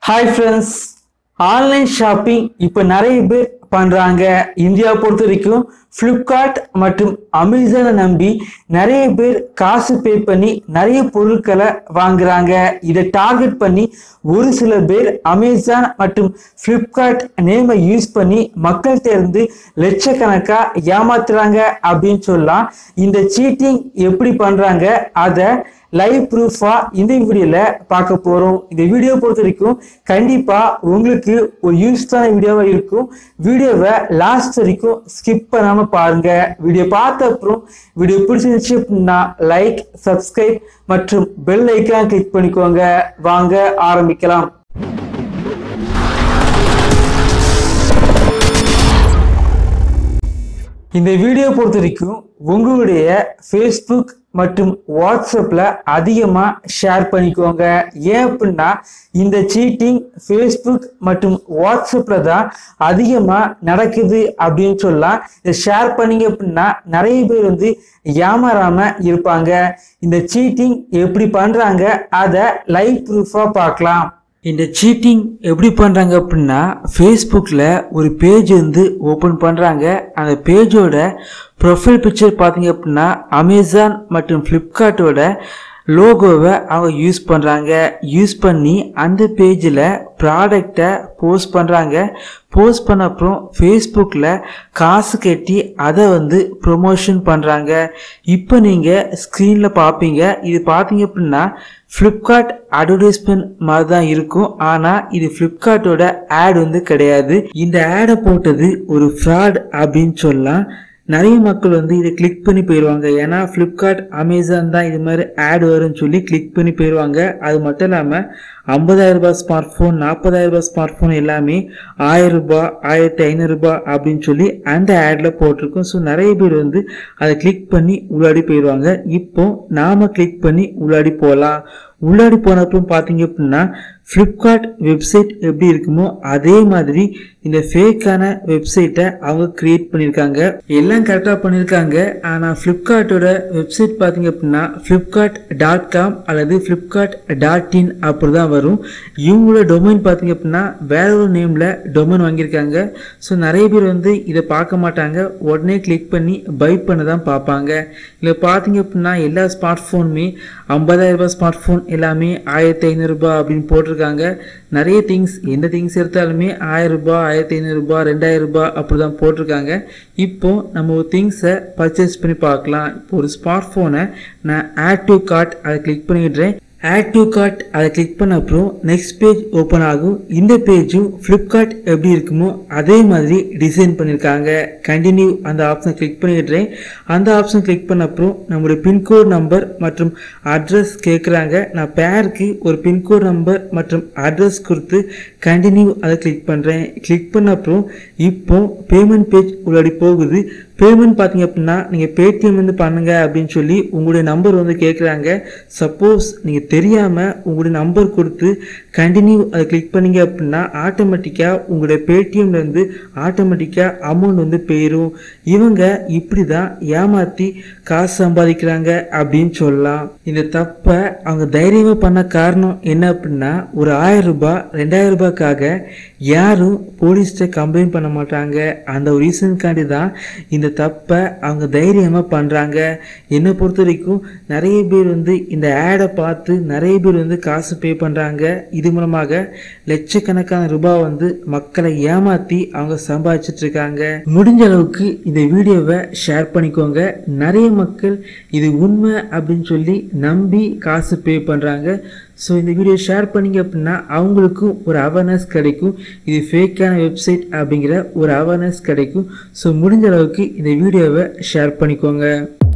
hi friends online shopping இப்போ நிறைய பேர் பண்ணுறாங்க இந்தியா பொறுத்த வரைக்கும் ஃப்ளிப்கார்ட் மற்றும் அமேசானை நம்பி நிறைய பேர் காசு பே பண்ணி நிறைய பொருட்களை வாங்குறாங்க இதை டார்கெட் பண்ணி ஒரு சில பேர் அமேசான் மற்றும் ஃப்ளிப்கார்ட் நேமை யூஸ் பண்ணி மக்கள்கிட்ட இருந்து லட்சக்கணக்காக ஏமாத்துறாங்க அப்படின்னு சொல்லலாம் இந்த சீட்டிங் எப்படி பண்ணுறாங்க அதை லைவ் ப்ரூஃபா இந்த வீடியோல பார்க்க போறோம் இந்த வீடியோ பொறுத்த வரைக்கும் கண்டிப்பா உங்களுக்கு ஒரு யூஸ்ஃபுல்லான வீடியோவா இருக்கும் வீடியோவை லாஸ்ட் வரைக்கும் ஸ்கிப் பண்ணாம பாருங்க வீடியோ பார்த்த அப்புறம் வீடியோ பிடிச்சிருந்துச்சு அப்படின்னா லைக் சப்ஸ்கிரைப் மற்றும் பெல் ஐக்கான் கிளிக் பண்ணிக்கோங்க வாங்க ஆரம்பிக்கலாம் இந்த வீடியோ பொறுத்த வரைக்கும் உங்களுடைய ஃபேஸ்புக் மற்றும் வாட்ஸ்அப்பில் அதிகமாக ஷேர் பண்ணிக்கோங்க ஏன் அப்படின்னா இந்த சீட்டிங் ஃபேஸ்புக் மற்றும் வாட்ஸ்அப்பில் தான் அதிகமாக நடக்குது அப்படின்னு சொல்லலாம் இதை ஷேர் பண்ணீங்க அப்படின்னா நிறைய பேர் வந்து ஏமாறாமல் இருப்பாங்க இந்த சீட்டிங் எப்படி பண்ணுறாங்க அதை லைவ் ப்ரூஃபாக பார்க்கலாம் இந்த சீட்டிங் எப்படி பண்ணுறாங்க அப்படின்னா ஃபேஸ்புக்கில் ஒரு பேஜ் வந்து ஓப்பன் பண்ணுறாங்க அந்த பேஜோட ப்ரொஃபைல் பிக்சர் பார்த்தீங்க அப்படின்னா அமேசான் மற்றும் ஃப்ளிப்கார்ட்டோட லோகோவை அவங்க யூஸ் பண்ணுறாங்க யூஸ் பண்ணி அந்த பேஜில் ப்ராடக்டை போஸ்ட் பண்ணுறாங்க போஸ்ட் பண்ண அப்புறம் ஃபேஸ்புக்கில் காசு கட்டி அதை வந்து ப்ரொமோஷன் பண்ணுறாங்க இப்போ நீங்கள் ஸ்க்ரீனில் பார்ப்பீங்க இது பார்த்தீங்க அப்படின்னா ஃப்ளிப்கார்ட் அட்வர்டைஸ்மெண்ட் மாதிரி தான் இருக்கும் ஆனால் இது ஃப்ளிப்கார்ட்டோட ஆட் வந்து கிடையாது இந்த ஆடை போட்டது ஒரு ஃப்ராட் அப்படின்னு சொல்லலாம் நிறைய மக்கள் வந்து இதை கிளிக் பண்ணி போயிடுவாங்க ஏன்னா ஃப்ளிப்கார்ட் அமேசான் தான் இது மாதிரி ஆட் வரும்னு சொல்லி கிளிக் பண்ணி போயிடுவாங்க அது மட்டும் இல்லாமல் ஐம்பதாயிரம் ரூபாய் ஸ்மார்ட் ஃபோன் நாற்பதாயிரம் ரூபாய் ஸ்மார்ட் ஃபோன் எல்லாமே ஆயிரம் ரூபாய் ஆயிரத்தி ஐநூறுரூபா அப்படின்னு சொல்லி அந்த ஆடில் போட்டிருக்கோம் ஸோ நிறைய பேர் வந்து அதை கிளிக் பண்ணி உள்ளாடி போயிடுவாங்க இப்போ நாம் கிளிக் பண்ணி உள்ளாடி போகலாம் உள்ளாடி போனப்பறம் பார்த்தீங்க அப்படின்னா ஃப்ளிப்கார்ட் வெப்சைட் எப்படி இருக்குமோ அதே மாதிரி இந்த ஃபேக்கான வெப்சைட்டை அவங்க கிரியேட் பண்ணியிருக்காங்க எல்லாம் கரெக்டாக பண்ணியிருக்காங்க ஆனால் ஃப்ளிப்கார்ட்டோட வெப்சைட் பார்த்தீங்க அப்படின்னா ஃப்ளிப்கார்ட் டாட் காம் அல்லது ஃப்ளிப்கார்ட் டாட் இன் அப்படி தான் வரும் இவங்களோட டொமைன் பார்த்தீங்க அப்படின்னா வேற ஒரு நேமில் டொமைன் வாங்கியிருக்காங்க ஸோ நிறைய பேர் வந்து இதை பார்க்க மாட்டாங்க உடனே கிளிக் பண்ணி பை பண்ண தான் பார்ப்பாங்க இல்லை பார்த்தீங்க அப்படின்னா எல்லா ஸ்மார்ட் ஃபோனுமே ஐம்பதாயிரம் ரூபாய் ஸ்மார்ட் ஃபோன் எல்லாமே ஆயிரத்தி ஐநூறுரூபா அப்படின்னு போட்டிருக்காங்க நிறைய திங்ஸ் எந்த திங்ஸ் எடுத்தாலுமே ஆயிரம் ரூபாய் ஆயிரத்தி ஐநூறுரூபா ரெண்டாயிரம் ரூபாய் அப்படி தான் போட்டிருக்காங்க இப்போ நம்ம ஒரு திங்ஸை பர்ச்சேஸ் பண்ணி பார்க்கலாம் இப்போ ஒரு ஸ்மார்ட் ஃபோனை நான் ஆட் டு கார்ட் அதை கிளிக் பண்ணிடுறேன் ஆட் டு கார்ட் அதை கிளிக் பண்ண அப்புறம் நெக்ஸ்ட் பேஜ் ஓப்பன் ஆகும் இந்த பேஜும் ஃப்ளிப்கார்ட் எப்படி இருக்குமோ அதே மாதிரி டிசைன் பண்ணியிருக்காங்க கண்டினியூ அந்த ஆப்ஷனை கிளிக் பண்ணிடுறேன் அந்த ஆப்ஷன் கிளிக் பண்ண அப்புறம் நம்மளுடைய பின்கோட் நம்பர் மற்றும் அட்ரஸ் கேட்குறாங்க நான் பேருக்கு ஒரு பின்கோட் நம்பர் மற்றும் அட்ரஸ் கொடுத்து கண்டினியூ அதை கிளிக் பண்ணுறேன் கிளிக் பண்ண அப்புறம் இப்போ பேமெண்ட் பேஜ் உள்ளாடி போகுது பேமெண்ட் பார்த்தீங்க அப்படின்னா நீங்கள் பேடிஎம் வந்து பண்ணுங்க அப்படின்னு சொல்லி உங்களுடைய நம்பர் வந்து கேட்குறாங்க சப்போஸ் நீங்கள் தெரியாமல் உங்களுடைய நம்பர் கொடுத்து கண்டினியூ அதை கிளிக் பண்ணீங்க அப்படின்னா ஆட்டோமேட்டிக்காக உங்களுடைய பேடிஎம்லேருந்து ஆட்டோமேட்டிக்காக அமௌண்ட் வந்து போயிடும் இவங்க இப்படி தான் ஏமாற்றி காசு சம்பாதிக்கிறாங்க அப்படின்னு சொல்லலாம் இந்த தப்பை அவங்க தைரியமாக பண்ண காரணம் என்ன அப்படின்னா ஒரு ஆயிரம் ரூபாய் ரெண்டாயிரம் ரூபாய்க்காக யாரும் போலீஸ்கிட்ட கம்ப்ளைண்ட் பண்ண மாட்டாங்க அந்த ஒரு ரீசனுக்காண்டி தான் இந்த தப்பை அவங்க தைரியமாக பண்ணுறாங்க என்னை பொறுத்த வரைக்கும் நிறைய பேர் வந்து இந்த ஆடை பார்த்து நிறைய பேர் வந்து காசு பே பண்ணுறாங்க இது மூலமாக லட்சக்கணக்கான ரூபாய் வந்து மக்களை ஏமாற்றி அவங்க சம்பாதிச்சிட்டு இருக்காங்க முடிஞ்ச அளவுக்கு இந்த வீடியோவை ஷேர் பண்ணிக்கோங்க நிறைய மக்கள் இது உண்மை அப்படின்னு சொல்லி நம்பி காசு பே பண்ணுறாங்க ஸோ இந்த வீடியோ ஷேர் பண்ணீங்க அப்படின்னா அவங்களுக்கும் ஒரு அவேர்னஸ் கிடைக்கும் இது ஃபேக்கான வெப்சைட் அப்படிங்கிற ஒரு அவேர்னஸ் கிடைக்கும் ஸோ முடிஞ்ச அளவுக்கு இந்த வீடியோவை ஷேர் பண்ணிக்கோங்க